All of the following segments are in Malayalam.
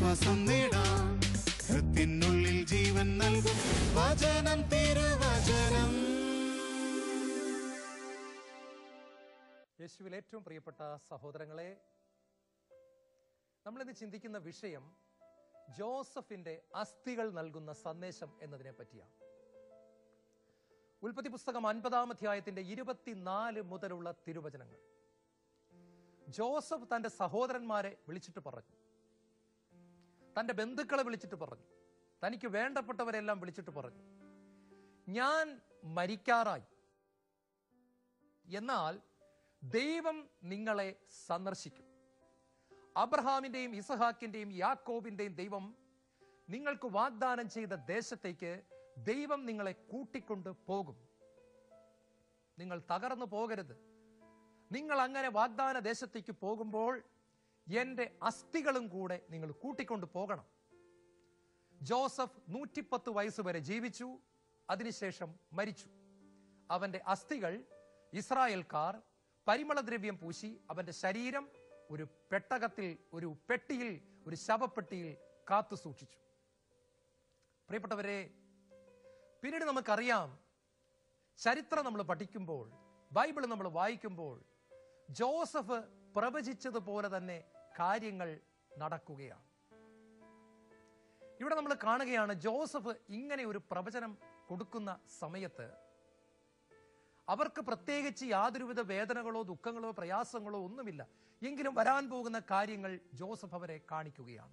ആശ്വാസം നേടാം ഹൃത്തിനുള്ളിൽ ജീവൻ നൽകും വചനം തിരുവചനം യേശുവിൽ ഏറ്റവും പ്രിയപ്പെട്ട സഹോദരങ്ങളെ നമ്മളിന്ന് ചിന്തിക്കുന്ന വിഷയം ജോസഫിന്റെ അസ്ഥികൾ നൽകുന്ന സന്ദേശം എന്നതിനെ പറ്റിയാണ് ഉൽപ്പത്തി പുസ്തകം അൻപതാം അധ്യായത്തിന്റെ ഇരുപത്തിനാല് മുതലുള്ള തിരുവചനങ്ങൾ ജോസഫ് തന്റെ സഹോദരന്മാരെ വിളിച്ചിട്ട് പറഞ്ഞു തന്റെ ബന്ധുക്കളെ വിളിച്ചിട്ട് പറഞ്ഞു തനിക്ക് വേണ്ടപ്പെട്ടവരെല്ലാം വിളിച്ചിട്ട് പറഞ്ഞു ഞാൻ മരിക്കാറായി എന്നാൽ ദൈവം നിങ്ങളെ സന്ദർശിക്കും അബ്രഹാമിന്റെയും ഇസഹാക്കിന്റെയും യാക്കോബിന്റെയും ദൈവം നിങ്ങൾക്ക് വാഗ്ദാനം ചെയ്ത ദേശത്തേക്ക് ദൈവം നിങ്ങളെ കൂട്ടിക്കൊണ്ട് പോകും നിങ്ങൾ തകർന്നു പോകരുത് നിങ്ങൾ അങ്ങനെ വാഗ്ദാന ദേശത്തേക്ക് പോകുമ്പോൾ എന്റെ അസ്ഥികളും കൂടെ നിങ്ങൾ കൂട്ടിക്കൊണ്ട് പോകണം ജോസഫ് നൂറ്റിപ്പത്ത് വയസ്സ് വരെ ജീവിച്ചു അതിനുശേഷം മരിച്ചു അവന്റെ അസ്ഥികൾ ഇസ്രായേൽക്കാർ പരിമളദ്രവ്യം പൂശി അവന്റെ ശരീരം ഒരു പെട്ടകത്തിൽ ഒരു പെട്ടിയിൽ ഒരു ശവപ്പെട്ടിയിൽ കാത്തു സൂക്ഷിച്ചു പ്രിയപ്പെട്ടവരെ പിന്നീട് നമുക്കറിയാം ചരിത്രം നമ്മൾ പഠിക്കുമ്പോൾ ബൈബിൾ നമ്മൾ വായിക്കുമ്പോൾ ജോസഫ് പ്രവചിച്ചതുപോലെ തന്നെ കാര്യങ്ങൾ നടക്കുകയാണ് ഇവിടെ നമ്മൾ കാണുകയാണ് ജോസഫ് ഇങ്ങനെ ഒരു പ്രവചനം കൊടുക്കുന്ന സമയത്ത് അവർക്ക് പ്രത്യേകിച്ച് യാതൊരുവിധ വേദനകളോ ദുഃഖങ്ങളോ പ്രയാസങ്ങളോ ഒന്നുമില്ല എങ്കിലും വരാൻ പോകുന്ന കാര്യങ്ങൾ ജോസഫ് അവരെ കാണിക്കുകയാണ്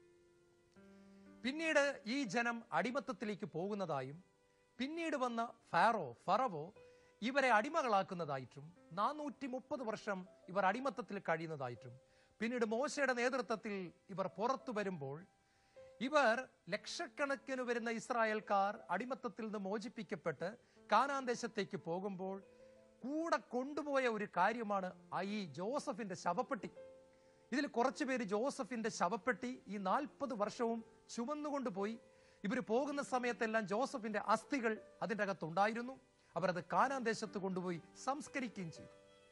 പിന്നീട് ഈ ജനം അടിമത്തത്തിലേക്ക് പോകുന്നതായും പിന്നീട് വന്ന ഫാറോ ഫറവോ ഇവരെ അടിമകളാക്കുന്നതായിട്ടും നാനൂറ്റി മുപ്പത് വർഷം ഇവർ അടിമത്തത്തിൽ കഴിയുന്നതായിട്ടും പിന്നീട് മോശയുടെ നേതൃത്വത്തിൽ ഇവർ പുറത്തു വരുമ്പോൾ ഇവർ ലക്ഷക്കണക്കിന് വരുന്ന ഇസ്രായേൽക്കാർ അടിമത്തത്തിൽ നിന്ന് മോചിപ്പിക്കപ്പെട്ട് കാനാൻ ദേശത്തേക്ക് പോകുമ്പോൾ കൂടെ കൊണ്ടുപോയ ഒരു കാര്യമാണ് ആ ഈ ജോസഫിന്റെ ശവപ്പെട്ടി ഇതിൽ കുറച്ചു പേര് ജോസഫിന്റെ ശവപ്പെട്ടി ഈ നാൽപ്പത് വർഷവും ചുമന്നുകൊണ്ടുപോയി ഇവർ പോകുന്ന സമയത്തെല്ലാം ജോസഫിന്റെ അസ്ഥികൾ അതിൻ്റെ അകത്തുണ്ടായിരുന്നു അവരത് കാനാൻ ദേശത്ത് കൊണ്ടുപോയി സംസ്കരിക്കുകയും ചെയ്തു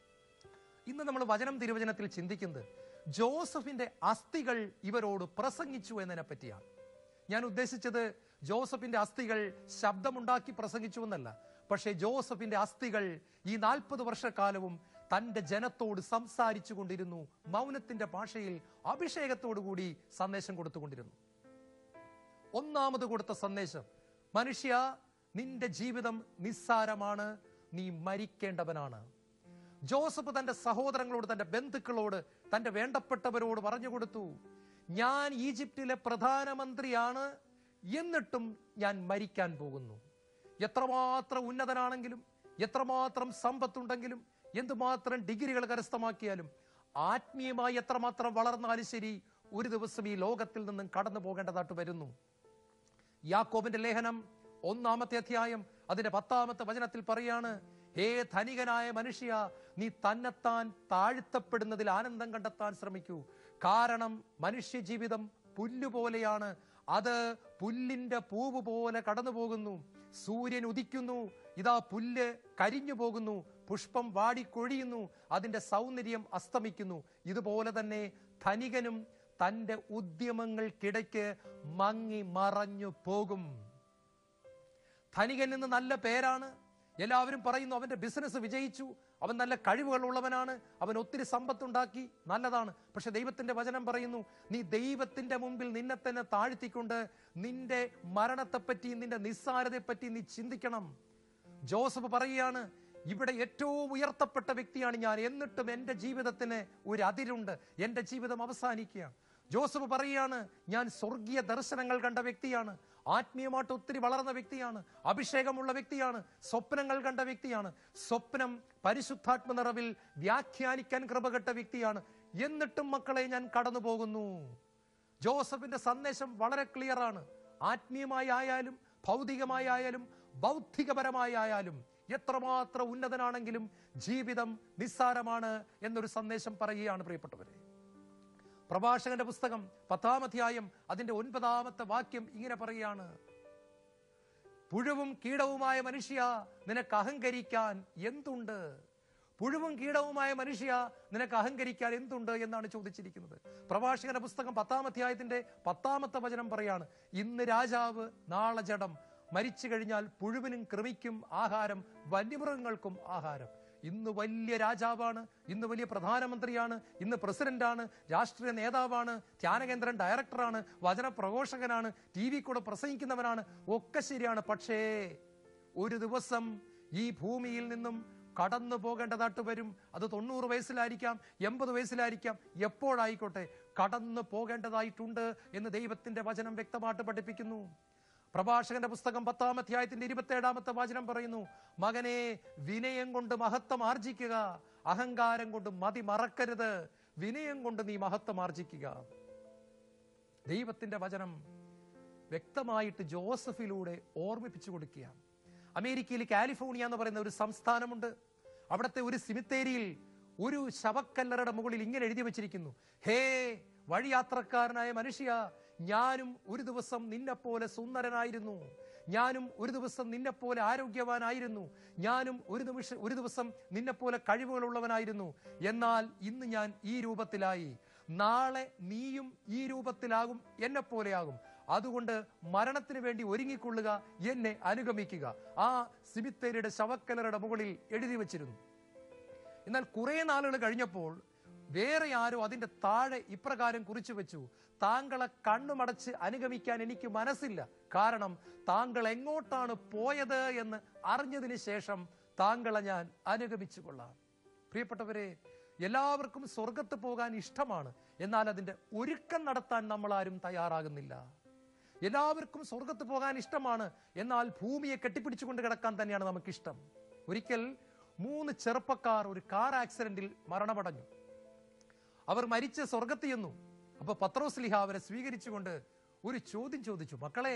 ഇന്ന് നമ്മൾ വചനം തിരുവചനത്തിൽ ചിന്തിക്കുന്നത് ജോസഫിന്റെ അസ്ഥികൾ ഇവരോട് പ്രസംഗിച്ചു എന്നതിനെ പറ്റിയാണ് ഞാൻ ഉദ്ദേശിച്ചത് ജോസഫിന്റെ അസ്ഥികൾ ശബ്ദമുണ്ടാക്കി പ്രസംഗിച്ചു എന്നല്ല പക്ഷേ ജോസഫിന്റെ അസ്ഥികൾ ഈ നാൽപ്പത് വർഷക്കാലവും തന്റെ ജനത്തോട് സംസാരിച്ചു കൊണ്ടിരുന്നു മൗനത്തിന്റെ ഭാഷയിൽ അഭിഷേകത്തോടുകൂടി സന്ദേശം കൊടുത്തുകൊണ്ടിരുന്നു ഒന്നാമത് കൊടുത്ത സന്ദേശം മനുഷ്യ നിന്റെ ജീവിതം നിസ്സാരമാണ് നീ മരിക്കേണ്ടവനാണ് ജോസഫ് തന്റെ സഹോദരങ്ങളോട് തന്റെ ബന്ധുക്കളോട് തന്റെ വേണ്ടപ്പെട്ടവരോട് പറഞ്ഞു കൊടുത്തു ഞാൻ ഈജിപ്തിലെ പ്രധാനമന്ത്രിയാണ് എന്നിട്ടും ഞാൻ മരിക്കാൻ പോകുന്നു എത്രമാത്രം ഉന്നതനാണെങ്കിലും എത്രമാത്രം സമ്പത്തുണ്ടെങ്കിലും എന്തുമാത്രം ഡിഗ്രികൾ കരസ്ഥമാക്കിയാലും ആത്മീയമായി എത്രമാത്രം വളർന്നാലും ശരി ഒരു ദിവസം ഈ ലോകത്തിൽ നിന്നും കടന്നു പോകേണ്ടതായിട്ട് വരുന്നു യാക്കോബിന്റെ ലേഖനം ഒന്നാമത്തെ അധ്യായം അതിന്റെ പത്താമത്തെ വചനത്തിൽ പറയാണ് ഹേ ധനികനായ മനുഷ്യ നീ തന്നെത്താൻ താഴ്ത്തപ്പെടുന്നതിൽ ആനന്ദം കണ്ടെത്താൻ ശ്രമിക്കൂ കാരണം മനുഷ്യ ജീവിതം പുല്ലുപോലെയാണ് അത് പുല്ലിന്റെ പൂവ് പോലെ കടന്നു പോകുന്നു സൂര്യൻ ഉദിക്കുന്നു ഇതാ പുല്ല് കരിഞ്ഞു പോകുന്നു പുഷ്പം വാടിക്കൊഴിയുന്നു അതിന്റെ സൗന്ദര്യം അസ്തമിക്കുന്നു ഇതുപോലെ തന്നെ ധനികനും തന്റെ ഉദ്യമങ്ങൾക്കിടയ്ക്ക് മങ്ങി മറഞ്ഞു പോകും ധനികൻ എന്ന് നല്ല പേരാണ് എല്ലാവരും പറയുന്നു അവന്റെ ബിസിനസ് വിജയിച്ചു അവൻ നല്ല കഴിവുകളുള്ളവനാണ് അവൻ ഒത്തിരി സമ്പത്തുണ്ടാക്കി നല്ലതാണ് പക്ഷെ ദൈവത്തിന്റെ വചനം പറയുന്നു നീ ദൈവത്തിന്റെ മുമ്പിൽ നിന്നെ തന്നെ താഴ്ത്തിക്കൊണ്ട് നിന്റെ മരണത്തെപ്പറ്റി നിന്റെ നിസ്സാരതയെപ്പറ്റി നീ ചിന്തിക്കണം ജോസഫ് പറയുകയാണ് ഇവിടെ ഏറ്റവും ഉയർത്തപ്പെട്ട വ്യക്തിയാണ് ഞാൻ എന്നിട്ടും എൻ്റെ ജീവിതത്തിന് ഒരു അതിരുണ്ട് എൻ്റെ ജീവിതം അവസാനിക്കുകയാണ് ജോസഫ് പറയുകയാണ് ഞാൻ സ്വർഗീയ ദർശനങ്ങൾ കണ്ട വ്യക്തിയാണ് ആത്മീയമായിട്ട് ഒത്തിരി വളർന്ന വ്യക്തിയാണ് അഭിഷേകമുള്ള വ്യക്തിയാണ് സ്വപ്നങ്ങൾ കണ്ട വ്യക്തിയാണ് സ്വപ്നം പരിശുദ്ധാത്മ നിറവിൽ വ്യാഖ്യാനിക്കാൻ കൃപകെട്ട വ്യക്തിയാണ് എന്നിട്ടും മക്കളെ ഞാൻ കടന്നു പോകുന്നു ജോസഫിന്റെ സന്ദേശം വളരെ ക്ലിയർ ആണ് ആത്മീയമായി ആയാലും ഭൗതികമായി ആയാലും ബൗദ്ധികപരമായി ആയാലും എത്രമാത്രം ഉന്നതനാണെങ്കിലും ജീവിതം നിസ്സാരമാണ് എന്നൊരു സന്ദേശം പറയുകയാണ് പ്രിയപ്പെട്ടവരെ പ്രഭാഷകന്റെ പുസ്തകം പത്താം അധ്യായം അതിന്റെ ഒൻപതാമത്തെ വാക്യം ഇങ്ങനെ പറയുകയാണ് പുഴുവും കീടവുമായ മനുഷ്യ നിനക്ക് അഹങ്കരിക്കാൻ എന്തുണ്ട് പുഴുവും കീടവുമായ മനുഷ്യ നിനക്ക് അഹങ്കരിക്കാൻ എന്തുണ്ട് എന്നാണ് ചോദിച്ചിരിക്കുന്നത് പ്രഭാഷകന്റെ പുസ്തകം പത്താം അധ്യായത്തിന്റെ പത്താമത്തെ വചനം പറയാണ് ഇന്ന് രാജാവ് നാളെ ജഡം മരിച്ചു കഴിഞ്ഞാൽ പുഴുവിനും കൃമിക്കും ആഹാരം വന്യമൃഗങ്ങൾക്കും ആഹാരം ഇന്ന് വലിയ രാജാവാണ് ഇന്ന് വലിയ പ്രധാനമന്ത്രിയാണ് ഇന്ന് പ്രസിഡന്റാണ് രാഷ്ട്രീയ നേതാവാണ് ധ്യാനകേന്ദ്രം ഡയറക്ടറാണ് വചന പ്രഘോഷകനാണ് ടി വി കൂടെ പ്രസംഗിക്കുന്നവനാണ് ഒക്കെ ശരിയാണ് പക്ഷേ ഒരു ദിവസം ഈ ഭൂമിയിൽ നിന്നും കടന്നു പോകേണ്ടതായിട്ട് വരും അത് തൊണ്ണൂറ് വയസ്സിലായിരിക്കാം എൺപത് വയസ്സിലായിരിക്കാം എപ്പോഴായിക്കോട്ടെ കടന്നു പോകേണ്ടതായിട്ടുണ്ട് എന്ന് ദൈവത്തിന്റെ വചനം വ്യക്തമായിട്ട് പഠിപ്പിക്കുന്നു പ്രഭാഷകന്റെ പുസ്തകം പത്താം അധ്യായത്തിന്റെ ഇരുപത്തേഴാമത്തെ വചനം പറയുന്നു മകനെ വിനയം കൊണ്ട് മഹത്വം ആർജിക്കുക അഹങ്കാരം കൊണ്ട് മതി മറക്കരുത് വിനയം കൊണ്ട് നീ മഹത്വം ആർജിക്കുക ദൈവത്തിന്റെ വചനം വ്യക്തമായിട്ട് ജോസഫിലൂടെ ഓർമ്മിപ്പിച്ചു കൊടുക്കുകയാണ് അമേരിക്കയിൽ കാലിഫോർണിയ എന്ന് പറയുന്ന ഒരു സംസ്ഥാനമുണ്ട് അവിടുത്തെ ഒരു സിമിത്തേരിയിൽ ഒരു ശവക്കല്ലറയുടെ മുകളിൽ ഇങ്ങനെ എഴുതി വച്ചിരിക്കുന്നു ഹേ വഴിയാത്രക്കാരനായ മനുഷ്യ ഞാനും ഒരു ദിവസം നിന്നെപ്പോലെ സുന്ദരനായിരുന്നു ഞാനും ഒരു ദിവസം നിന്നെപ്പോലെ ആരോഗ്യവാനായിരുന്നു ഞാനും ഒരു നിമിഷം ഒരു ദിവസം നിന്നെപ്പോലെ കഴിവുകളുള്ളവനായിരുന്നു എന്നാൽ ഇന്ന് ഞാൻ ഈ രൂപത്തിലായി നാളെ നീയും ഈ രൂപത്തിലാകും എന്നെ പോലെയാകും അതുകൊണ്ട് മരണത്തിന് വേണ്ടി ഒരുങ്ങിക്കൊള്ളുക എന്നെ അനുഗമിക്കുക ആ സിമിത്തേരിയുടെ ശവക്കലറുടെ മുകളിൽ എഴുതി വച്ചിരുന്നു എന്നാൽ കുറെ നാളുകൾ കഴിഞ്ഞപ്പോൾ വേറെ ആരോ അതിന്റെ താഴെ ഇപ്രകാരം കുറിച്ചു വെച്ചു താങ്കളെ കണ്ണുമടച്ച് അനുഗമിക്കാൻ എനിക്ക് മനസ്സില്ല കാരണം താങ്കൾ എങ്ങോട്ടാണ് പോയത് എന്ന് അറിഞ്ഞതിന് ശേഷം താങ്കളെ ഞാൻ അനുഗമിച്ചു കൊള്ളാം പ്രിയപ്പെട്ടവരെ എല്ലാവർക്കും സ്വർഗത്ത് പോകാൻ ഇഷ്ടമാണ് എന്നാൽ അതിന്റെ ഒരുക്കം നടത്താൻ നമ്മൾ ആരും തയ്യാറാകുന്നില്ല എല്ലാവർക്കും സ്വർഗത്ത് പോകാൻ ഇഷ്ടമാണ് എന്നാൽ ഭൂമിയെ കെട്ടിപ്പിടിച്ചുകൊണ്ട് കിടക്കാൻ തന്നെയാണ് നമുക്കിഷ്ടം ഒരിക്കൽ മൂന്ന് ചെറുപ്പക്കാർ ഒരു കാർ ആക്സിഡന്റിൽ മരണമടഞ്ഞു അവർ മരിച്ച് സ്വർഗത്ത് ചെന്നു അപ്പൊ പത്രോസ്ലിഹ അവരെ സ്വീകരിച്ചുകൊണ്ട് ഒരു ചോദ്യം ചോദിച്ചു മക്കളെ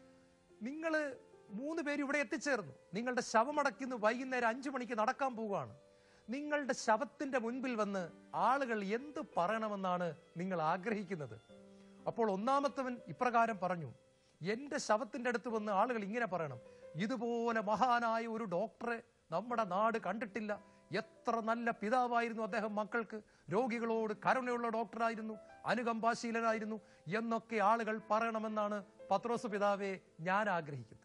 നിങ്ങൾ മൂന്ന് പേര് ഇവിടെ എത്തിച്ചേർന്നു നിങ്ങളുടെ ശവമടക്കിന്ന് വൈകുന്നേരം അഞ്ചു മണിക്ക് നടക്കാൻ പോവുകയാണ് നിങ്ങളുടെ ശവത്തിന്റെ മുൻപിൽ വന്ന് ആളുകൾ എന്ത് പറയണമെന്നാണ് നിങ്ങൾ ആഗ്രഹിക്കുന്നത് അപ്പോൾ ഒന്നാമത്തവൻ ഇപ്രകാരം പറഞ്ഞു എന്റെ ശവത്തിന്റെ അടുത്ത് വന്ന് ആളുകൾ ഇങ്ങനെ പറയണം ഇതുപോലെ മഹാനായ ഒരു ഡോക്ടറെ നമ്മുടെ നാട് കണ്ടിട്ടില്ല എത്ര നല്ല പിതാവായിരുന്നു അദ്ദേഹം മക്കൾക്ക് രോഗികളോട് കരുണയുള്ള ഡോക്ടറായിരുന്നു അനുകമ്പാശീലനായിരുന്നു എന്നൊക്കെ ആളുകൾ പറയണമെന്നാണ് പത്രോസ് പിതാവെ ഞാൻ ആഗ്രഹിക്കുന്നത്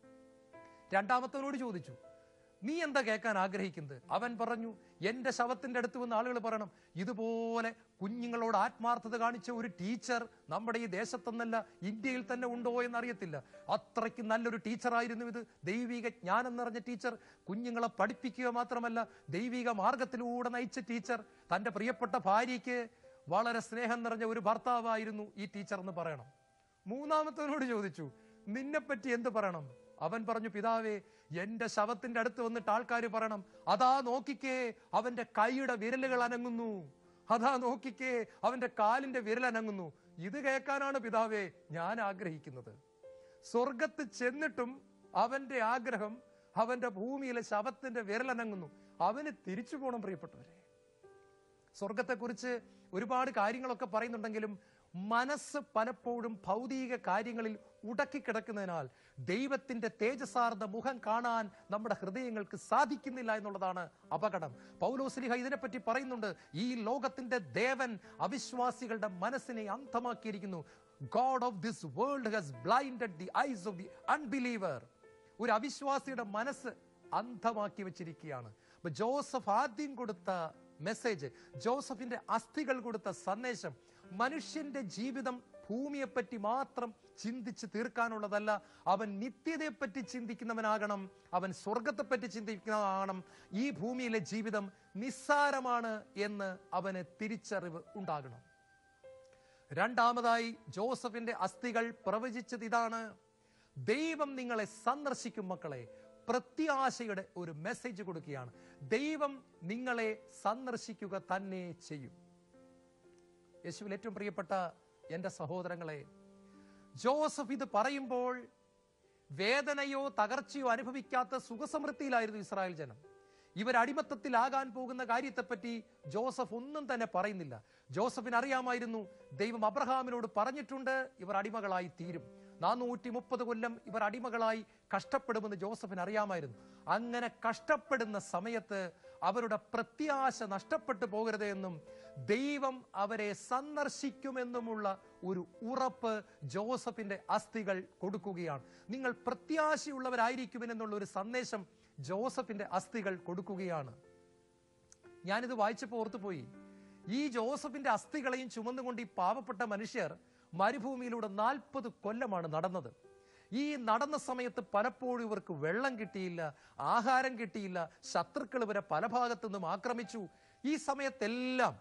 രണ്ടാമത്തവനോട് ചോദിച്ചു നീ എന്താ കേൾക്കാൻ ആഗ്രഹിക്കുന്നത് അവൻ പറഞ്ഞു എന്റെ ശവത്തിന്റെ അടുത്ത് വന്ന് ആളുകൾ പറയണം ഇതുപോലെ കുഞ്ഞുങ്ങളോട് ആത്മാർത്ഥത കാണിച്ച ഒരു ടീച്ചർ നമ്മുടെ ഈ ദേശത്തൊന്നല്ല ഇന്ത്യയിൽ തന്നെ ഉണ്ടോ എന്നറിയത്തില്ല അത്രയ്ക്ക് നല്ലൊരു ടീച്ചറായിരുന്നു ഇത് ദൈവിക ജ്ഞാനം നിറഞ്ഞ ടീച്ചർ കുഞ്ഞുങ്ങളെ പഠിപ്പിക്കുക മാത്രമല്ല ദൈവിക മാർഗത്തിലൂടെ നയിച്ച ടീച്ചർ തന്റെ പ്രിയപ്പെട്ട ഭാര്യയ്ക്ക് വളരെ സ്നേഹം നിറഞ്ഞ ഒരു ഭർത്താവായിരുന്നു ഈ ടീച്ചർ എന്ന് പറയണം മൂന്നാമത്തവനോട് ചോദിച്ചു നിന്നെപ്പറ്റി എന്ത് പറയണം അവൻ പറഞ്ഞു പിതാവേ എന്റെ ശവത്തിന്റെ അടുത്ത് വന്നിട്ട് ആൾക്കാർ പറയണം അതാ നോക്കിക്കേ അവന്റെ കൈയുടെ വിരലുകൾ അനങ്ങുന്നു അതാ നോക്കിക്കേ അവന്റെ കാലിന്റെ വിരൽ അനങ്ങുന്നു ഇത് കേൾക്കാനാണ് പിതാവേ ഞാൻ ആഗ്രഹിക്കുന്നത് സ്വർഗത്ത് ചെന്നിട്ടും അവന്റെ ആഗ്രഹം അവന്റെ ഭൂമിയിലെ ശവത്തിന്റെ വിരലനങ്ങുന്നു അവന് തിരിച്ചു പോകണം പ്രിയപ്പെട്ടവരെ സ്വർഗത്തെക്കുറിച്ച് ഒരുപാട് കാര്യങ്ങളൊക്കെ പറയുന്നുണ്ടെങ്കിലും മനസ്സ് പലപ്പോഴും ഭൗതിക കാര്യങ്ങളിൽ ഉടക്കിക്കിടക്കുന്നതിനാൽ ദൈവത്തിന്റെ തേജസാർന്ന മുഖം കാണാൻ നമ്മുടെ ഹൃദയങ്ങൾക്ക് സാധിക്കുന്നില്ല എന്നുള്ളതാണ് അപകടം പൗലോസ്ലിഹ ഇതിനെപ്പറ്റി പറയുന്നുണ്ട് ഈ ലോകത്തിന്റെ ദേവൻ അവിശ്വാസികളുടെ മനസ്സിനെ അന്ധമാക്കിയിരിക്കുന്നു God of this world has blinded the eyes of the unbeliever ഒരു അവിശ്വാസിയുടെ മനസ്സ് അന്ധമാക്കി വെച്ചിരിക്കുകയാണ് അപ്പൊ ജോസഫ് ആദ്യം കൊടുത്ത മെസ്സേജ് ജോസഫിന്റെ അസ്ഥികൾ കൊടുത്ത സന്ദേശം മനുഷ്യന്റെ ജീവിതം ഭൂമിയെപ്പറ്റി മാത്രം ചിന്തിച്ച് തീർക്കാനുള്ളതല്ല അവൻ നിത്യതയെപ്പറ്റി ചിന്തിക്കുന്നവനാകണം അവൻ സ്വർഗത്തെപ്പറ്റി ചിന്തിക്കുന്നതാകണം ഈ ഭൂമിയിലെ ജീവിതം നിസ്സാരമാണ് എന്ന് അവന് തിരിച്ചറിവ് ഉണ്ടാകണം രണ്ടാമതായി ജോസഫിന്റെ അസ്ഥികൾ പ്രവചിച്ചത് ഇതാണ് ദൈവം നിങ്ങളെ സന്ദർശിക്കും മക്കളെ പ്രത്യാശയുടെ ഒരു മെസ്സേജ് കൊടുക്കുകയാണ് ദൈവം നിങ്ങളെ സന്ദർശിക്കുക തന്നെ ചെയ്യും യേശുവിൽ ഏറ്റവും പ്രിയപ്പെട്ട എൻ്റെ സഹോദരങ്ങളെ ജോസഫ് ഇത് പറയുമ്പോൾ വേദനയോ തകർച്ചയോ അനുഭവിക്കാത്ത സുഖസമൃദ്ധിയിലായിരുന്നു ഇസ്രായേൽ ജനം ഇവർ അടിമത്തത്തിലാകാൻ പോകുന്ന കാര്യത്തെപ്പറ്റി ജോസഫ് ഒന്നും തന്നെ പറയുന്നില്ല ജോസഫിന് അറിയാമായിരുന്നു ദൈവം അബ്രഹാമിനോട് പറഞ്ഞിട്ടുണ്ട് ഇവർ അടിമകളായി തീരും നാനൂറ്റി മുപ്പത് കൊല്ലം ഇവർ അടിമകളായി കഷ്ടപ്പെടുമെന്ന് ജോസഫിന് അറിയാമായിരുന്നു അങ്ങനെ കഷ്ടപ്പെടുന്ന സമയത്ത് അവരുടെ പ്രത്യാശ നഷ്ടപ്പെട്ടു പോകരുത് എന്നും ദൈവം അവരെ സന്ദർശിക്കുമെന്നുമുള്ള ഒരു ഉറപ്പ് ജോസഫിന്റെ അസ്ഥികൾ കൊടുക്കുകയാണ് നിങ്ങൾ പ്രത്യാശയുള്ളവരായിരിക്കുമെന്നുള്ള ഒരു സന്ദേശം ജോസഫിന്റെ അസ്ഥികൾ കൊടുക്കുകയാണ് ഞാനിത് വായിച്ചപ്പോൾ ഓർത്തുപോയി ഈ ജോസഫിന്റെ അസ്ഥികളെയും ചുമന്നുകൊണ്ട് ഈ പാവപ്പെട്ട മനുഷ്യർ മരുഭൂമിയിലൂടെ നാൽപ്പത് കൊല്ലമാണ് നടന്നത് ഈ നടന്ന സമയത്ത് പലപ്പോഴും ഇവർക്ക് വെള്ളം കിട്ടിയില്ല ആഹാരം കിട്ടിയില്ല ശത്രുക്കൾ ഇവരെ പല ഭാഗത്തു നിന്നും ആക്രമിച്ചു ഈ സമയത്തെല്ലാം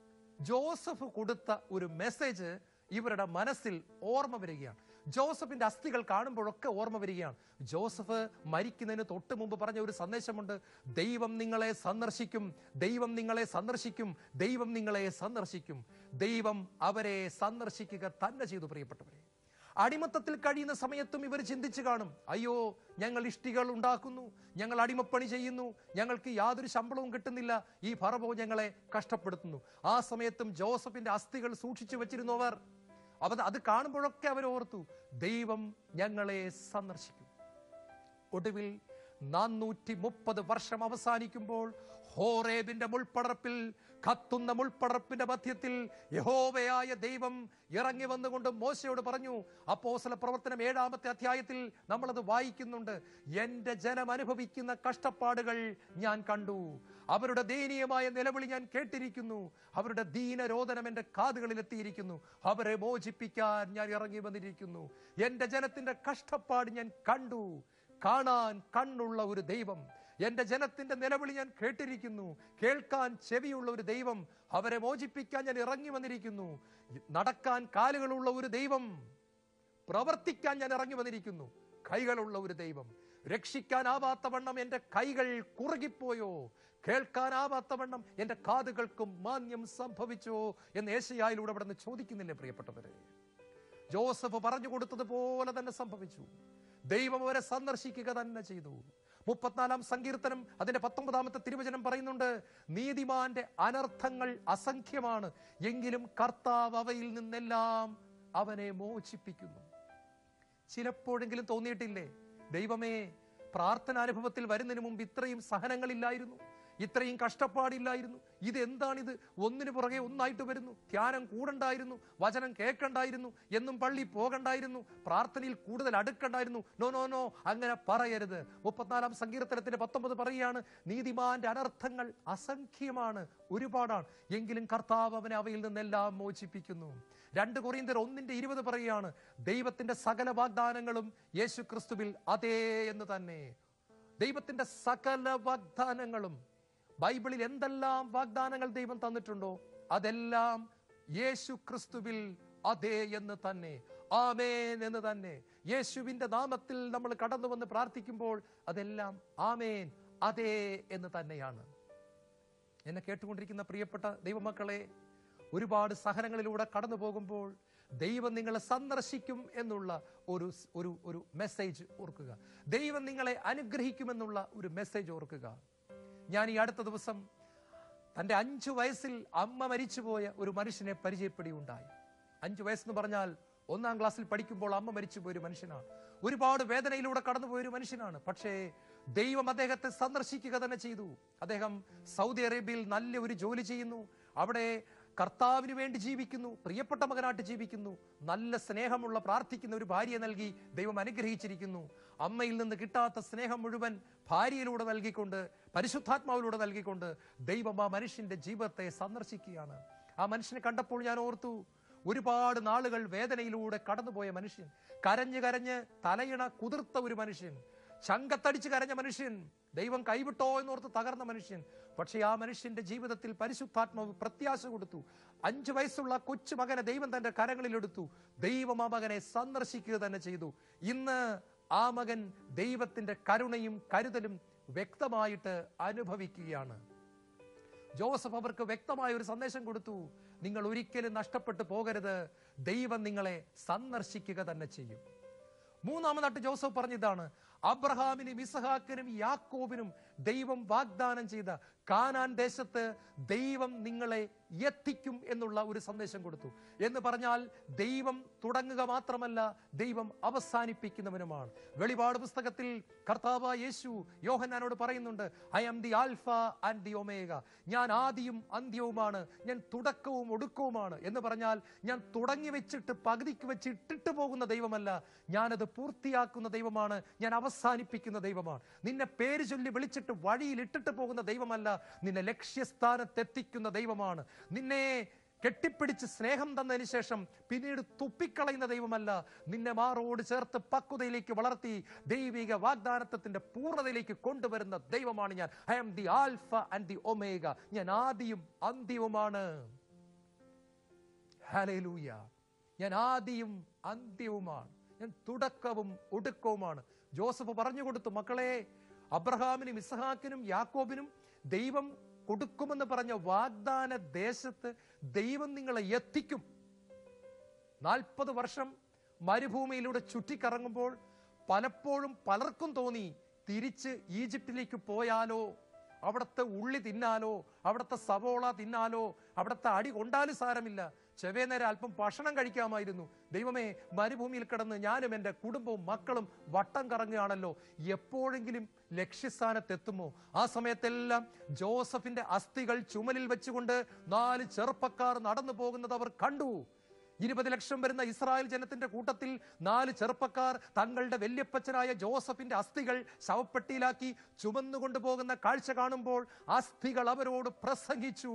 ജോസഫ് കൊടുത്ത ഒരു മെസ്സേജ് ഇവരുടെ മനസ്സിൽ ഓർമ്മ വരികയാണ് ജോസഫിന്റെ അസ്ഥികൾ കാണുമ്പോഴൊക്കെ ഓർമ്മ വരികയാണ് ജോസഫ് മരിക്കുന്നതിന് തൊട്ട് മുമ്പ് പറഞ്ഞ ഒരു സന്ദേശമുണ്ട് ദൈവം നിങ്ങളെ സന്ദർശിക്കും ദൈവം നിങ്ങളെ സന്ദർശിക്കും ദൈവം നിങ്ങളെ സന്ദർശിക്കും ദൈവം അവരെ സന്ദർശിക്കുക തന്നെ ചെയ്തു പ്രിയപ്പെട്ടവരെ അടിമത്തത്തിൽ കഴിയുന്ന സമയത്തും ഇവർ ചിന്തിച്ചു കാണും അയ്യോ ഞങ്ങൾ ഇഷ്ടികൾ ഉണ്ടാക്കുന്നു ഞങ്ങൾ അടിമപ്പണി ചെയ്യുന്നു ഞങ്ങൾക്ക് യാതൊരു ശമ്പളവും കിട്ടുന്നില്ല ഈ ഫറവോ ഞങ്ങളെ കഷ്ടപ്പെടുത്തുന്നു ആ സമയത്തും ജോസഫിന്റെ അസ്ഥികൾ സൂക്ഷിച്ചു വെച്ചിരുന്നവർ അവ അത് കാണുമ്പോഴൊക്കെ അവർ ഓർത്തു ദൈവം ഞങ്ങളെ സന്ദർശിക്കും ഒടുവിൽ നാനൂറ്റി മുപ്പത് വർഷം അവസാനിക്കുമ്പോൾ ഹോറേബിന്റെ മുൾപ്പടർപ്പിൽ കത്തുന്ന മുൾപ്പടർപ്പിന്റെ മധ്യത്തിൽ യഹോവയായ ദൈവം ഇറങ്ങി വന്നുകൊണ്ട് മോശയോട് പറഞ്ഞു അപ്പോസല പ്രവർത്തനം ഏഴാമത്തെ അധ്യായത്തിൽ നമ്മളത് വായിക്കുന്നുണ്ട് എന്റെ ജനം അനുഭവിക്കുന്ന കഷ്ടപ്പാടുകൾ ഞാൻ കണ്ടു അവരുടെ ദയനീയമായ നിലവിളി ഞാൻ കേട്ടിരിക്കുന്നു അവരുടെ ദീനരോധനം എന്റെ കാതുകളിൽ എത്തിയിരിക്കുന്നു അവരെ മോചിപ്പിക്കാൻ ഞാൻ ഇറങ്ങി വന്നിരിക്കുന്നു എന്റെ ജനത്തിന്റെ കഷ്ടപ്പാട് ഞാൻ കണ്ടു കാണാൻ കണ്ണുള്ള ഒരു ദൈവം എന്റെ ജനത്തിന്റെ നിലവിളി ഞാൻ കേട്ടിരിക്കുന്നു കേൾക്കാൻ ചെവിയുള്ള ഒരു ദൈവം അവരെ മോചിപ്പിക്കാൻ ഞാൻ ഇറങ്ങി വന്നിരിക്കുന്നു നടക്കാൻ കാലുകളുള്ള ഒരു ദൈവം പ്രവർത്തിക്കാൻ ഞാൻ ഇറങ്ങി വന്നിരിക്കുന്നു കൈകളുള്ള ഒരു ദൈവം രക്ഷിക്കാനാവാത്ത വണ്ണം എന്റെ കൈകൾ കുറുകിപ്പോയോ കേൾക്കാനാവാത്ത വണ്ണം എന്റെ കാതുകൾക്കും മാന്യം സംഭവിച്ചോ എന്ന് ഏശയായിലൂടെ അവിടെ നിന്ന് ചോദിക്കുന്നില്ലേ പ്രിയപ്പെട്ടവരെ ജോസഫ് പറഞ്ഞു കൊടുത്തതുപോലെ തന്നെ സംഭവിച്ചു ദൈവം അവരെ സന്ദർശിക്കുക തന്നെ ചെയ്തു മുപ്പത്തിനാലാം സങ്കീർത്തനം അതിന്റെ പത്തൊമ്പതാമത്തെ തിരുവചനം പറയുന്നുണ്ട് നീതിമാന്റെ അനർത്ഥങ്ങൾ അസംഖ്യമാണ് എങ്കിലും കർത്താവ് അവയിൽ നിന്നെല്ലാം അവനെ മോചിപ്പിക്കുന്നു ചിലപ്പോഴെങ്കിലും തോന്നിയിട്ടില്ലേ ദൈവമേ പ്രാർത്ഥന അനുഭവത്തിൽ വരുന്നതിന് മുമ്പ് ഇത്രയും സഹനങ്ങളില്ലായിരുന്നു ഇത്രയും കഷ്ടപ്പാടില്ലായിരുന്നു ഇത് എന്താണിത് ഒന്നിനു പുറകെ ഒന്നായിട്ട് വരുന്നു ധ്യാനം കൂടണ്ടായിരുന്നു വചനം കേൾക്കണ്ടായിരുന്നു എന്നും പള്ളി പോകണ്ടായിരുന്നു പ്രാർത്ഥനയിൽ കൂടുതൽ അടുക്കണ്ടായിരുന്നു നോ നോ നോ അങ്ങനെ പറയരുത് മുപ്പത്തിനാലാം സങ്കീർത്തനത്തിന്റെ പത്തൊമ്പത് പറയുകയാണ് നീതിമാന്റെ അനർത്ഥങ്ങൾ അസംഖ്യമാണ് ഒരുപാടാണ് എങ്കിലും കർത്താവ് അവനെ അവയിൽ നിന്നെല്ലാം മോചിപ്പിക്കുന്നു രണ്ട് കൊറിയന്തർ ഒന്നിന്റെ ഇരുപത് പറയുകയാണ് ദൈവത്തിന്റെ സകല വാഗ്ദാനങ്ങളും യേശു ക്രിസ്തുവിൽ അതേ എന്ന് തന്നെ ദൈവത്തിന്റെ സകല വാഗ്ദാനങ്ങളും ബൈബിളിൽ എന്തെല്ലാം വാഗ്ദാനങ്ങൾ ദൈവം തന്നിട്ടുണ്ടോ അതെല്ലാം യേശു ക്രിസ്തുവിൽ അതേ എന്ന് തന്നെ ആമേൻ എന്ന് തന്നെ യേശുവിന്റെ നാമത്തിൽ നമ്മൾ കടന്നു വന്ന് പ്രാർത്ഥിക്കുമ്പോൾ അതെല്ലാം ആമേൻ അതേ എന്ന് തന്നെയാണ് എന്നെ കേട്ടുകൊണ്ടിരിക്കുന്ന പ്രിയപ്പെട്ട ദൈവമക്കളെ ഒരുപാട് സഹനങ്ങളിലൂടെ കടന്നു പോകുമ്പോൾ ദൈവം നിങ്ങളെ സന്ദർശിക്കും എന്നുള്ള ഒരു ഒരു ഒരു മെസ്സേജ് ഓർക്കുക ദൈവം നിങ്ങളെ അനുഗ്രഹിക്കുമെന്നുള്ള ഒരു മെസ്സേജ് ഓർക്കുക ഞാൻ ഈ അടുത്ത ദിവസം തൻ്റെ അഞ്ചു വയസ്സിൽ അമ്മ മരിച്ചുപോയ ഒരു മനുഷ്യനെ പരിചയപ്പെടുകയുണ്ടായി അഞ്ചു വയസ്സെന്ന് പറഞ്ഞാൽ ഒന്നാം ക്ലാസ്സിൽ പഠിക്കുമ്പോൾ അമ്മ മരിച്ചുപോയ ഒരു മനുഷ്യനാണ് ഒരുപാട് വേദനയിലൂടെ കടന്നുപോയ ഒരു മനുഷ്യനാണ് പക്ഷേ ദൈവം അദ്ദേഹത്തെ സന്ദർശിക്കുക തന്നെ ചെയ്തു അദ്ദേഹം സൗദി അറേബ്യയിൽ നല്ല ഒരു ജോലി ചെയ്യുന്നു അവിടെ കർത്താവിന് വേണ്ടി ജീവിക്കുന്നു പ്രിയപ്പെട്ട മകനായിട്ട് ജീവിക്കുന്നു നല്ല സ്നേഹമുള്ള പ്രാർത്ഥിക്കുന്ന ഒരു ഭാര്യയെ നൽകി ദൈവം അനുഗ്രഹിച്ചിരിക്കുന്നു അമ്മയിൽ നിന്ന് കിട്ടാത്ത സ്നേഹം മുഴുവൻ ഭാര്യയിലൂടെ നൽകിക്കൊണ്ട് പരിശുദ്ധാത്മാവിലൂടെ നൽകിക്കൊണ്ട് ദൈവം ആ മനുഷ്യന്റെ ജീവിതത്തെ സന്ദർശിക്കുകയാണ് ആ മനുഷ്യനെ കണ്ടപ്പോൾ ഞാൻ ഓർത്തു ഒരുപാട് നാളുകൾ വേദനയിലൂടെ കടന്നുപോയ മനുഷ്യൻ കരഞ്ഞ് കരഞ്ഞ് തലയിണ കുതിർത്ത ഒരു മനുഷ്യൻ ചങ്കത്തടിച്ച് കരഞ്ഞ മനുഷ്യൻ ദൈവം കൈവിട്ടോ എന്നോർത്ത് തകർന്ന മനുഷ്യൻ പക്ഷേ ആ മനുഷ്യന്റെ ജീവിതത്തിൽ പരിശുദ്ധാത്മാവ് പ്രത്യാശ കൊടുത്തു അഞ്ചു വയസ്സുള്ള കൊച്ചു മകനെ ദൈവം തന്റെ കരങ്ങളിലെടുത്തു ദൈവം ആ മകനെ സന്ദർശിക്കുക തന്നെ ചെയ്തു ഇന്ന് ആ മകൻ ദൈവത്തിന്റെ കരുണയും കരുതലും വ്യക്തമായിട്ട് അനുഭവിക്കുകയാണ് ജോസഫ് അവർക്ക് വ്യക്തമായ ഒരു സന്ദേശം കൊടുത്തു നിങ്ങൾ ഒരിക്കലും നഷ്ടപ്പെട്ടു പോകരുത് ദൈവം നിങ്ങളെ സന്ദർശിക്കുക തന്നെ ചെയ്യും മൂന്നാമതായിട്ട് ജോസഫ് പറഞ്ഞതാണ് അബ്രഹാമിനും ഇസഹാക്കിനും യാക്കോബിനും ദൈവം വാഗ്ദാനം ചെയ്ത കാനാൻ ദേശത്ത് ദൈവം നിങ്ങളെ എത്തിക്കും എന്നുള്ള ഒരു സന്ദേശം കൊടുത്തു എന്ന് പറഞ്ഞാൽ ദൈവം തുടങ്ങുക മാത്രമല്ല ദൈവം അവസാനിപ്പിക്കുന്നവനുമാണ് വെളിപാട് പുസ്തകത്തിൽ കർത്താവ് യേശു യോഹന്നാനോട് പറയുന്നുണ്ട് I am the alpha and the omega ഞാൻ ആദിയും അന്ത്യവുമാണ് ഞാൻ തുടക്കവും ഒടുക്കവുമാണ് എന്ന് പറഞ്ഞാൽ ഞാൻ തുടങ്ങി വെച്ചിട്ട് പകുതിക്ക് വെച്ച് ഇട്ടിട്ട് പോകുന്ന ദൈവമല്ല ഞാനത് പൂർത്തിയാക്കുന്ന ദൈവമാണ് ഞാൻ അവസാനിപ്പിക്കുന്ന ദൈവമാണ് നിന്നെ പേര് ചൊല്ലി വിളിച്ചിട്ട് വഴിയിൽ ഇട്ടിട്ട് പോകുന്ന ദൈവമല്ല നിന്നെ ലക്ഷ്യസ്ഥാനത്തെത്തിക്കുന്ന ദൈവമാണ് നിന്നെ കെട്ടിപ്പിടിച്ച് സ്നേഹം തന്നതിന് ശേഷം പിന്നീട് തുപ്പിക്കളയുന്ന ദൈവമല്ല നിന്നെ മാറോട് ചേർത്ത് പക്വതയിലേക്ക് വളർത്തി ദൈവിക വാഗ്ദാനത്വത്തിന്റെ പൂർണ്ണതയിലേക്ക് കൊണ്ടുവരുന്ന ദൈവമാണ് ഞാൻ I am the alpha and the omega ഞാൻ ആദിയും അന്ത്യവുമാണ് ഹല്ലേലൂയ ഞാൻ ആദിയും അന്ത്യവുമാണ് ഞാൻ തുടക്കവും ഒടുക്കവുമാണ് ജോസഫ് പറഞ്ഞു കൊടുത്തു മക്കളെ അബ്രഹാമിനും ഇസഹാക്കിനും യാക്കോബിനും ദൈവം കൊടുക്കുമെന്ന് പറഞ്ഞ വാഗ്ദാന ദേശത്ത് ദൈവം നിങ്ങളെ എത്തിക്കും നാൽപ്പത് വർഷം മരുഭൂമിയിലൂടെ ചുറ്റിക്കറങ്ങുമ്പോൾ പലപ്പോഴും പലർക്കും തോന്നി തിരിച്ച് ഈജിപ്തിലേക്ക് പോയാലോ അവിടുത്തെ ഉള്ളി തിന്നാലോ അവിടുത്തെ സവോള തിന്നാലോ അവിടുത്തെ അടി കൊണ്ടാലും സാരമില്ല ചെവേ നേരം അല്പം ഭക്ഷണം കഴിക്കാമായിരുന്നു ദൈവമേ മരുഭൂമിയിൽ കിടന്ന് ഞാനും എൻ്റെ കുടുംബവും മക്കളും വട്ടം കറങ്ങുകയാണല്ലോ എപ്പോഴെങ്കിലും ലക്ഷ്യസ്ഥാനത്തെത്തുമോ ആ സമയത്തെല്ലാം ജോസഫിന്റെ അസ്ഥികൾ ചുമലിൽ വെച്ചുകൊണ്ട് നാല് ചെറുപ്പക്കാർ നടന്നു പോകുന്നത് അവർ കണ്ടു ഇരുപത് ലക്ഷം വരുന്ന ഇസ്രായേൽ ജനത്തിന്റെ കൂട്ടത്തിൽ നാല് ചെറുപ്പക്കാർ തങ്ങളുടെ വല്യപ്പച്ചനായ ജോസഫിന്റെ അസ്ഥികൾ ശവപ്പെട്ടിയിലാക്കി ചുമന്നുകൊണ്ടു പോകുന്ന കാഴ്ച കാണുമ്പോൾ അസ്ഥികൾ അവരോട് പ്രസംഗിച്ചു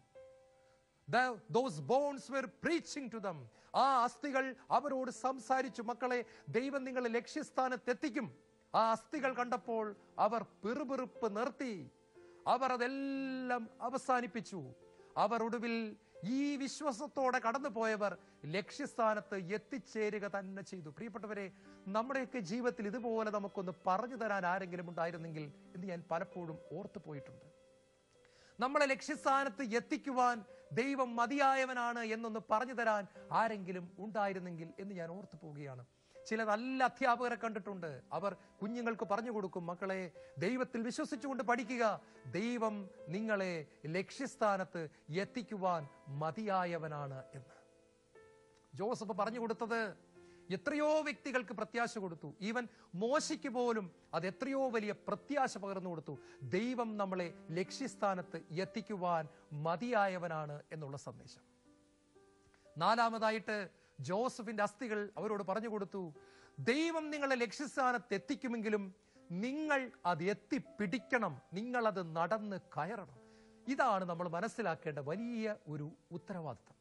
The- those bones were preaching to them ആ അസ്ഥികൾ അവരോട് സംസാരിച്ചു മക്കളെ ദൈവം നിങ്ങളെ ലക്ഷ്യസ്ഥാനത്തെത്തിക്കും ആ അസ്ഥികൾ കണ്ടപ്പോൾ അവർ പിറുപിറുപ്പ് നിർത്തി അവർ അതെല്ലാം അവസാനിപ്പിച്ചു അവർ ഒടുവിൽ ഈ വിശ്വാസത്തോടെ കടന്നു പോയവർ ലക്ഷ്യസ്ഥാനത്ത് എത്തിച്ചേരുക തന്നെ ചെയ്തു പ്രിയപ്പെട്ടവരെ നമ്മുടെയൊക്കെ ജീവിതത്തിൽ ഇതുപോലെ നമുക്കൊന്ന് പറഞ്ഞു തരാൻ ആരെങ്കിലും ഉണ്ടായിരുന്നെങ്കിൽ എന്ന് ഞാൻ പലപ്പോഴും ഓർത്തു പോയിട്ടുണ്ട് നമ്മളെ ലക്ഷ്യസ്ഥാനത്ത് എത്തിക്കുവാൻ ദൈവം മതിയായവനാണ് എന്നൊന്ന് പറഞ്ഞു തരാൻ ആരെങ്കിലും ഉണ്ടായിരുന്നെങ്കിൽ എന്ന് ഞാൻ ഓർത്തു പോവുകയാണ് ചില നല്ല അധ്യാപകരെ കണ്ടിട്ടുണ്ട് അവർ കുഞ്ഞുങ്ങൾക്ക് പറഞ്ഞു കൊടുക്കും മക്കളെ ദൈവത്തിൽ വിശ്വസിച്ചുകൊണ്ട് പഠിക്കുക ദൈവം നിങ്ങളെ ലക്ഷ്യസ്ഥാനത്ത് എത്തിക്കുവാൻ മതിയായവനാണ് എന്ന് ജോസഫ് പറഞ്ഞു കൊടുത്തത് എത്രയോ വ്യക്തികൾക്ക് പ്രത്യാശ കൊടുത്തു ഈവൻ മോശയ്ക്ക് പോലും അത് എത്രയോ വലിയ പ്രത്യാശ പകർന്നു കൊടുത്തു ദൈവം നമ്മളെ ലക്ഷ്യസ്ഥാനത്ത് എത്തിക്കുവാൻ മതിയായവനാണ് എന്നുള്ള സന്ദേശം നാലാമതായിട്ട് ജോസഫിന്റെ അസ്ഥികൾ അവരോട് പറഞ്ഞു കൊടുത്തു ദൈവം നിങ്ങളെ ലക്ഷ്യസ്ഥാനത്ത് എത്തിക്കുമെങ്കിലും നിങ്ങൾ അത് എത്തിപ്പിടിക്കണം നിങ്ങൾ അത് നടന്ന് കയറണം ഇതാണ് നമ്മൾ മനസ്സിലാക്കേണ്ട വലിയ ഒരു ഉത്തരവാദിത്തം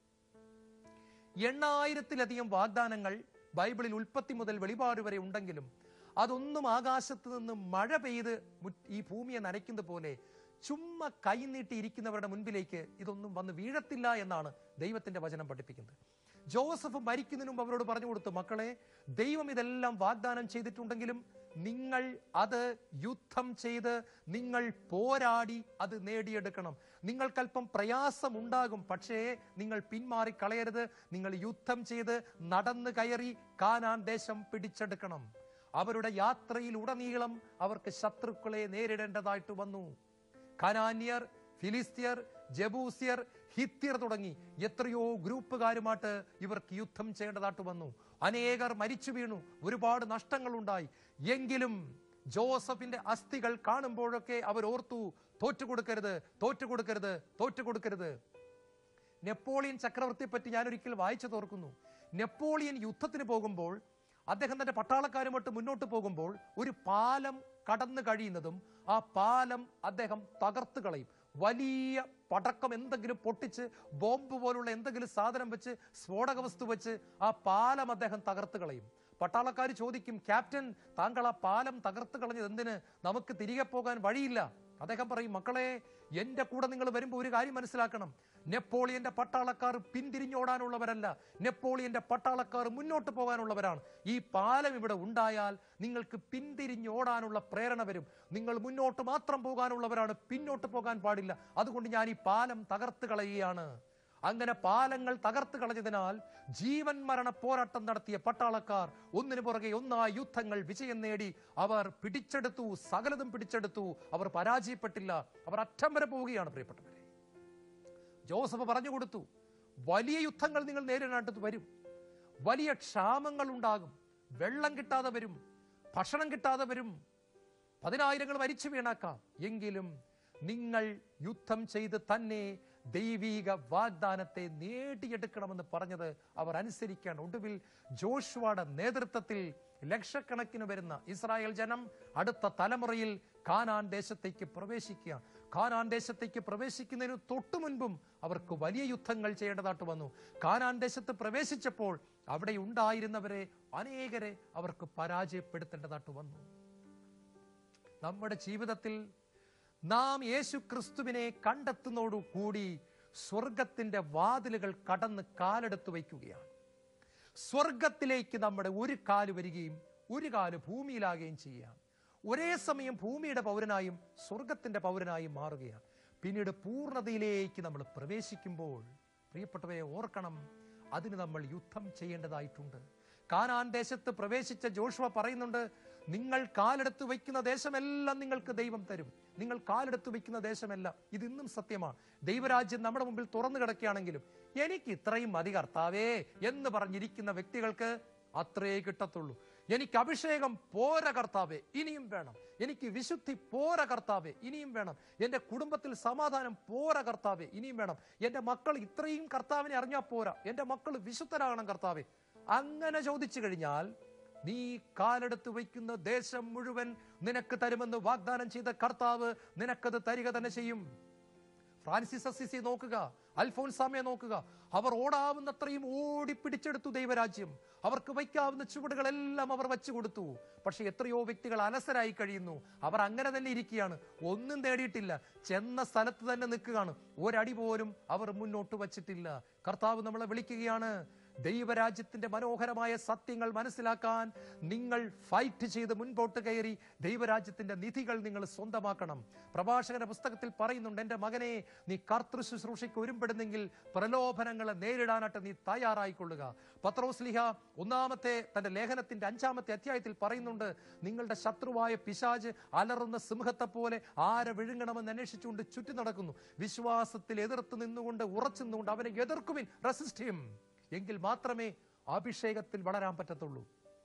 എണ്ണായിരത്തിലധികം വാഗ്ദാനങ്ങൾ ബൈബിളിൽ ഉൽപ്പത്തി മുതൽ വെളിപാട് വരെ ഉണ്ടെങ്കിലും അതൊന്നും ആകാശത്ത് നിന്ന് മഴ പെയ്ത് മുറ്റ് ഈ ഭൂമിയെ നനയ്ക്കുന്ന പോലെ ചുമ്മാ കൈനീട്ടി ഇരിക്കുന്നവരുടെ മുൻപിലേക്ക് ഇതൊന്നും വന്ന് വീഴത്തില്ല എന്നാണ് ദൈവത്തിന്റെ വചനം പഠിപ്പിക്കുന്നത് ജോസഫ് മരിക്കുന്നതിന് മുമ്പ് അവരോട് പറഞ്ഞു കൊടുത്തു മക്കളെ ദൈവം ഇതെല്ലാം വാഗ്ദാനം ചെയ്തിട്ടുണ്ടെങ്കിലും നിങ്ങൾ അത് യുദ്ധം ചെയ്ത് നിങ്ങൾ പോരാടി അത് നേടിയെടുക്കണം നിങ്ങൾക്കല്പം പ്രയാസം ഉണ്ടാകും പക്ഷേ നിങ്ങൾ പിന്മാറി കളയരുത് നിങ്ങൾ യുദ്ധം ചെയ്ത് നടന്നു കയറി കാനാൻ ദേശം പിടിച്ചെടുക്കണം അവരുടെ യാത്രയിൽ ഉടനീളം അവർക്ക് ശത്രുക്കളെ നേരിടേണ്ടതായിട്ട് വന്നു കനാന്യർ ഫിലിസ്തീയർ ജബൂസിയർ ഹിത്യർ തുടങ്ങി എത്രയോ ഗ്രൂപ്പുകാരുമായിട്ട് ഇവർക്ക് യുദ്ധം ചെയ്യേണ്ടതായിട്ട് വന്നു അനേകർ മരിച്ചു വീണു ഒരുപാട് നഷ്ടങ്ങൾ ഉണ്ടായി എങ്കിലും ജോസഫിന്റെ അസ്ഥികൾ കാണുമ്പോഴൊക്കെ അവർ ഓർത്തു തോറ്റുകൊടുക്കരുത് തോറ്റുകൊടുക്കരുത് തോറ്റുകൊടുക്കരുത് നെപ്പോളിയൻ ചക്രവർത്തിയെ പറ്റി ഞാൻ ഒരിക്കൽ വായിച്ചു തോർക്കുന്നു നെപ്പോളിയൻ യുദ്ധത്തിന് പോകുമ്പോൾ അദ്ദേഹം തന്റെ പട്ടാളക്കാരുമായിട്ട് മുന്നോട്ട് പോകുമ്പോൾ ഒരു പാലം കടന്നു കഴിയുന്നതും ആ പാലം അദ്ദേഹം തകർത്ത് കളയും വലിയ പടക്കം എന്തെങ്കിലും പൊട്ടിച്ച് ബോംബ് പോലുള്ള എന്തെങ്കിലും സാധനം വെച്ച് സ്ഫോടക വസ്തു വെച്ച് ആ പാലം അദ്ദേഹം തകർത്ത് കളയും പട്ടാളക്കാർ ചോദിക്കും ക്യാപ്റ്റൻ താങ്കൾ ആ പാലം തകർത്ത് കളഞ്ഞത് എന്തിന് നമുക്ക് തിരികെ പോകാൻ വഴിയില്ല അദ്ദേഹം പറയും മക്കളെ എന്റെ കൂടെ നിങ്ങൾ വരുമ്പോൾ ഒരു കാര്യം മനസ്സിലാക്കണം നെപ്പോളിയന്റെ പട്ടാളക്കാർ പിന്തിരിഞ്ഞോടാനുള്ളവരല്ല നെപ്പോളിയന്റെ പട്ടാളക്കാർ മുന്നോട്ട് പോകാനുള്ളവരാണ് ഈ പാലം ഇവിടെ ഉണ്ടായാൽ നിങ്ങൾക്ക് പിന്തിരിഞ്ഞോടാനുള്ള പ്രേരണ വരും നിങ്ങൾ മുന്നോട്ട് മാത്രം പോകാനുള്ളവരാണ് പിന്നോട്ട് പോകാൻ പാടില്ല അതുകൊണ്ട് ഞാൻ ഈ പാലം തകർത്ത് കളയുകയാണ് അങ്ങനെ പാലങ്ങൾ തകർത്ത് കളഞ്ഞതിനാൽ ജീവൻ മരണ പോരാട്ടം നടത്തിയ പട്ടാളക്കാർ ഒന്നിനു പുറകെ ഒന്നായി യുദ്ധങ്ങൾ വിജയം നേടി അവർ പിടിച്ചെടുത്തു സകലതും പിടിച്ചെടുത്തു അവർ പരാജയപ്പെട്ടില്ല അവർ അറ്റം വരെ പോവുകയാണ് പ്രിയപ്പെട്ടവരെ ജോസഫ് പറഞ്ഞു കൊടുത്തു വലിയ യുദ്ധങ്ങൾ നിങ്ങൾ നേരിടാനായിട്ട് വരും വലിയ ക്ഷാമങ്ങൾ ഉണ്ടാകും വെള്ളം കിട്ടാതെ വരും ഭക്ഷണം കിട്ടാതെ വരും പതിനായിരങ്ങൾ മരിച്ചു വീണാക്കാം എങ്കിലും നിങ്ങൾ യുദ്ധം ചെയ്ത് തന്നെ ദൈവീക വാഗ്ദാനത്തെ നേടിയെടുക്കണമെന്ന് പറഞ്ഞത് അവർ അനുസരിക്കാൻ ഒടുവിൽ ജോഷുവയുടെ നേതൃത്വത്തിൽ ലക്ഷക്കണക്കിന് വരുന്ന ഇസ്രായേൽ ജനം അടുത്ത തലമുറയിൽ കാനാൻ ദേശത്തേക്ക് പ്രവേശിക്കുക കാനാൻ ദേശത്തേക്ക് പ്രവേശിക്കുന്നതിന് തൊട്ടു മുൻപും അവർക്ക് വലിയ യുദ്ധങ്ങൾ ചെയ്യേണ്ടതായിട്ട് വന്നു കാനാൻ ദേശത്ത് പ്രവേശിച്ചപ്പോൾ അവിടെ ഉണ്ടായിരുന്നവരെ അനേകരെ അവർക്ക് പരാജയപ്പെടുത്തേണ്ടതായിട്ട് വന്നു നമ്മുടെ ജീവിതത്തിൽ നാം യേശു ക്രിസ്തുവിനെ കണ്ടെത്തുന്നതോടു കൂടി സ്വർഗത്തിന്റെ വാതിലുകൾ കടന്ന് കാലെടുത്ത് വയ്ക്കുകയാണ് സ്വർഗത്തിലേക്ക് നമ്മുടെ ഒരു കാല് വരികയും ഒരു കാല് ഭൂമിയിലാകുകയും ചെയ്യാം ഒരേ സമയം ഭൂമിയുടെ പൗരനായും സ്വർഗത്തിന്റെ പൗരനായും മാറുകയാണ് പിന്നീട് പൂർണ്ണതയിലേക്ക് നമ്മൾ പ്രവേശിക്കുമ്പോൾ പ്രിയപ്പെട്ടവയെ ഓർക്കണം അതിന് നമ്മൾ യുദ്ധം ചെയ്യേണ്ടതായിട്ടുണ്ട് കാനാൻ ദേശത്ത് പ്രവേശിച്ച ജോഷുവ പറയുന്നുണ്ട് നിങ്ങൾ കാലെടുത്ത് വയ്ക്കുന്ന ദേശമെല്ലാം നിങ്ങൾക്ക് ദൈവം തരും നിങ്ങൾ കാലെടുത്ത് വയ്ക്കുന്ന ദേശമെല്ലാം ഇത് ഇന്നും സത്യമാണ് ദൈവരാജ്യം നമ്മുടെ മുമ്പിൽ തുറന്നു കിടക്കുകയാണെങ്കിലും എനിക്ക് ഇത്രയും മതി കർത്താവേ എന്ന് പറഞ്ഞിരിക്കുന്ന വ്യക്തികൾക്ക് അത്രേ കിട്ടത്തുള്ളൂ എനിക്ക് അഭിഷേകം പോര കർത്താവേ ഇനിയും വേണം എനിക്ക് വിശുദ്ധി പോര കർത്താവേ ഇനിയും വേണം എൻ്റെ കുടുംബത്തിൽ സമാധാനം പോര കർത്താവേ ഇനിയും വേണം എൻ്റെ മക്കൾ ഇത്രയും കർത്താവിനെ അറിഞ്ഞാൽ പോരാ എൻ്റെ മക്കൾ വിശുദ്ധരാകണം കർത്താവേ അങ്ങനെ ചോദിച്ചു കഴിഞ്ഞാൽ നീ കാലെടുത്ത് വയ്ക്കുന്ന ദേശം മുഴുവൻ നിനക്ക് തരുമെന്ന് വാഗ്ദാനം ചെയ്ത കർത്താവ് നിനക്കത് തരിക തന്നെ ചെയ്യും ഫ്രാൻസിസ് അസിസി നോക്കുക അൽഫോൻസാമയെ നോക്കുക അവർ ഓടാവുന്നത്രയും ഓടി പിടിച്ചെടുത്തു ദൈവരാജ്യം അവർക്ക് വയ്ക്കാവുന്ന ചുവടുകളെല്ലാം അവർ വെച്ചു കൊടുത്തു പക്ഷെ എത്രയോ വ്യക്തികൾ അലസരായി കഴിയുന്നു അവർ അങ്ങനെ തന്നെ ഇരിക്കുകയാണ് ഒന്നും നേടിയിട്ടില്ല ചെന്ന സ്ഥലത്ത് തന്നെ നിൽക്കുകയാണ് ഒരടി പോലും അവർ മുന്നോട്ട് വച്ചിട്ടില്ല കർത്താവ് നമ്മളെ വിളിക്കുകയാണ് ദൈവരാജ്യത്തിന്റെ മനോഹരമായ സത്യങ്ങൾ മനസ്സിലാക്കാൻ നിങ്ങൾ ഫൈറ്റ് ചെയ്ത് മുൻപോട്ട് കയറി ദൈവരാജ്യത്തിന്റെ നിധികൾ നിങ്ങൾ സ്വന്തമാക്കണം പ്രഭാഷകന്റെ പുസ്തകത്തിൽ പറയുന്നുണ്ട് എൻ്റെ മകനെ നീ കർത്തൃ ശുശ്രൂഷയ്ക്ക് ഒരുമ്പെടുന്നെങ്കിൽ പ്രലോഭനങ്ങളെ നേരിടാനായിട്ട് നീ തയ്യാറായിക്കൊള്ളുക പത്രോസ്ലിഹ ഒന്നാമത്തെ തന്റെ ലേഖനത്തിന്റെ അഞ്ചാമത്തെ അധ്യായത്തിൽ പറയുന്നുണ്ട് നിങ്ങളുടെ ശത്രുവായ പിശാജ് അലറുന്ന സിംഹത്തെ പോലെ ആരെ വിഴുങ്ങണമെന്ന് അന്വേഷിച്ചുകൊണ്ട് ചുറ്റി നടക്കുന്നു വിശ്വാസത്തിൽ എതിർത്ത് നിന്നുകൊണ്ട് ഉറച്ചു നിന്നുകൊണ്ട് അവനെ എതിർക്കുവിൻ റെസിസ്റ്റ് ഹിം എങ്കിൽ മാത്രമേ അഭിഷേകത്തിൽ വളരാൻ പറ്റത്തുള്ളൂ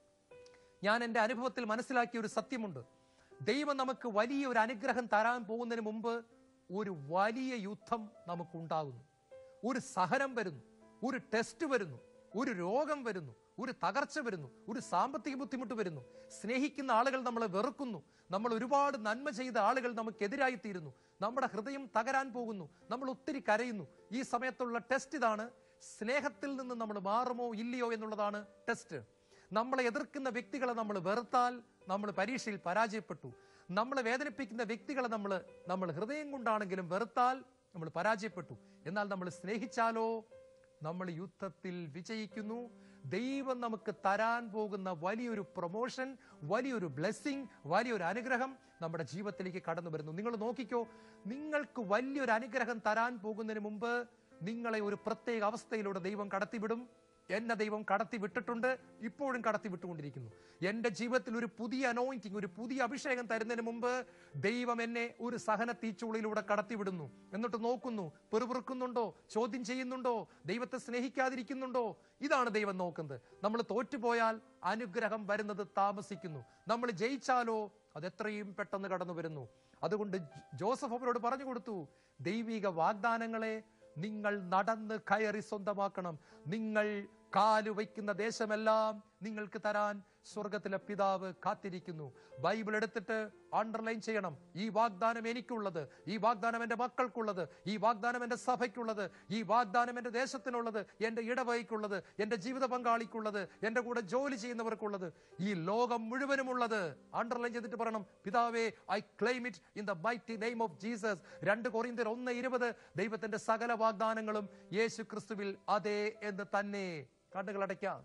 ഞാൻ എൻ്റെ അനുഭവത്തിൽ മനസ്സിലാക്കിയ ഒരു സത്യമുണ്ട് ദൈവം നമുക്ക് വലിയ ഒരു അനുഗ്രഹം തരാൻ പോകുന്നതിന് മുമ്പ് ഒരു വലിയ യുദ്ധം നമുക്കുണ്ടാകുന്നു ഒരു സഹനം വരുന്നു ഒരു ടെസ്റ്റ് വരുന്നു ഒരു രോഗം വരുന്നു ഒരു തകർച്ച വരുന്നു ഒരു സാമ്പത്തിക ബുദ്ധിമുട്ട് വരുന്നു സ്നേഹിക്കുന്ന ആളുകൾ നമ്മളെ വെറുക്കുന്നു നമ്മൾ ഒരുപാട് നന്മ ചെയ്ത ആളുകൾ നമുക്കെതിരായി തീരുന്നു നമ്മുടെ ഹൃദയം തകരാൻ പോകുന്നു നമ്മൾ ഒത്തിരി കരയുന്നു ഈ സമയത്തുള്ള ടെസ്റ്റ് ഇതാണ് സ്നേഹത്തിൽ നിന്ന് നമ്മൾ മാറുമോ ഇല്ലയോ എന്നുള്ളതാണ് ടെസ്റ്റ് നമ്മളെ എതിർക്കുന്ന വ്യക്തികളെ നമ്മൾ വെറുത്താൽ നമ്മൾ പരീക്ഷയിൽ പരാജയപ്പെട്ടു നമ്മളെ വേദനിപ്പിക്കുന്ന വ്യക്തികളെ നമ്മൾ നമ്മൾ ഹൃദയം കൊണ്ടാണെങ്കിലും വെറുത്താൽ നമ്മൾ പരാജയപ്പെട്ടു എന്നാൽ നമ്മൾ സ്നേഹിച്ചാലോ നമ്മൾ യുദ്ധത്തിൽ വിജയിക്കുന്നു ദൈവം നമുക്ക് തരാൻ പോകുന്ന വലിയൊരു പ്രൊമോഷൻ വലിയൊരു ബ്ലെസ്സിങ് വലിയൊരു അനുഗ്രഹം നമ്മുടെ ജീവിതത്തിലേക്ക് കടന്നു വരുന്നു നിങ്ങൾ നോക്കിക്കോ നിങ്ങൾക്ക് വലിയൊരു അനുഗ്രഹം തരാൻ പോകുന്നതിന് മുമ്പ് നിങ്ങളെ ഒരു പ്രത്യേക അവസ്ഥയിലൂടെ ദൈവം കടത്തിവിടും എന്നെ ദൈവം കടത്തി വിട്ടിട്ടുണ്ട് ഇപ്പോഴും കടത്തി വിട്ടുകൊണ്ടിരിക്കുന്നു എൻ്റെ ജീവിതത്തിൽ ഒരു പുതിയ അനോയിന്റിങ് ഒരു പുതിയ അഭിഷേകം തരുന്നതിന് മുമ്പ് ദൈവം എന്നെ ഒരു സഹന തീച്ചുള്ളിലൂടെ കടത്തിവിടുന്നു എന്നിട്ട് നോക്കുന്നു പെറുപിറുക്കുന്നുണ്ടോ ചോദ്യം ചെയ്യുന്നുണ്ടോ ദൈവത്തെ സ്നേഹിക്കാതിരിക്കുന്നുണ്ടോ ഇതാണ് ദൈവം നോക്കുന്നത് നമ്മൾ തോറ്റുപോയാൽ അനുഗ്രഹം വരുന്നത് താമസിക്കുന്നു നമ്മൾ ജയിച്ചാലോ അത് എത്രയും പെട്ടെന്ന് കടന്നു വരുന്നു അതുകൊണ്ട് ജോസഫ് അവരോട് പറഞ്ഞു കൊടുത്തു ദൈവിക വാഗ്ദാനങ്ങളെ നിങ്ങൾ നടന്ന് കയറി സ്വന്തമാക്കണം നിങ്ങൾ കാലു വയ്ക്കുന്ന ദേശമെല്ലാം നിങ്ങൾക്ക് തരാൻ സ്വർഗത്തിലെ പിതാവ് കാത്തിരിക്കുന്നു ബൈബിൾ എടുത്തിട്ട് അണ്ടർലൈൻ ചെയ്യണം ഈ വാഗ്ദാനം എനിക്കുള്ളത് ഈ വാഗ്ദാനം എൻ്റെ മക്കൾക്കുള്ളത് ഈ വാഗ്ദാനം എൻ്റെ സഭയ്ക്കുള്ളത് ഈ വാഗ്ദാനം എൻ്റെ ദേശത്തിനുള്ളത് എൻ്റെ ഇടവകയ്ക്കുള്ളത് എൻ്റെ ജീവിത പങ്കാളിക്കുള്ളത് എൻ്റെ കൂടെ ജോലി ചെയ്യുന്നവർക്കുള്ളത് ഈ ലോകം മുഴുവനുമുള്ളത് അണ്ടർലൈൻ ചെയ്തിട്ട് പറയണം പിതാവേ I claim it in the mighty name of Jesus രണ്ട് കൊറിയന്തർ ഒന്ന് ഇരുപത് ദൈവത്തിന്റെ സകല വാഗ്ദാനങ്ങളും യേശു ക്രിസ്തുവിൽ അതേ എന്ന് തന്നെ കണ്ണുകൾ അടയ്ക്കാം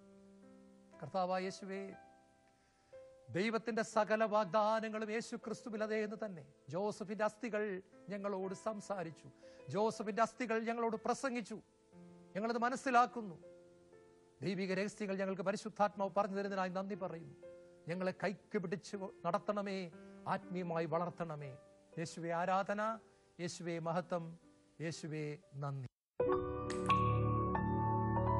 കർത്താവായ യേശുവേ ദൈവത്തിന്റെ സകല വാഗ്ദാനങ്ങളും യേശു ക്രിസ്തുവിൽ അതേ എന്ന് തന്നെ ജോസഫിന്റെ അസ്ഥികൾ ഞങ്ങളോട് സംസാരിച്ചു ജോസഫിന്റെ അസ്ഥികൾ ഞങ്ങളോട് പ്രസംഗിച്ചു ഞങ്ങളത് മനസ്സിലാക്കുന്നു ദൈവിക രഹസ്യങ്ങൾ ഞങ്ങൾക്ക് പരിശുദ്ധാത്മാവ് പറഞ്ഞു തരുന്നതിനായി നന്ദി പറയുന്നു ഞങ്ങളെ കൈക്ക് പിടിച്ച് നടത്തണമേ ആത്മീയമായി വളർത്തണമേ യേശുവെ ആരാധന യേശുവെ മഹത്വം യേശുവേ നന്ദി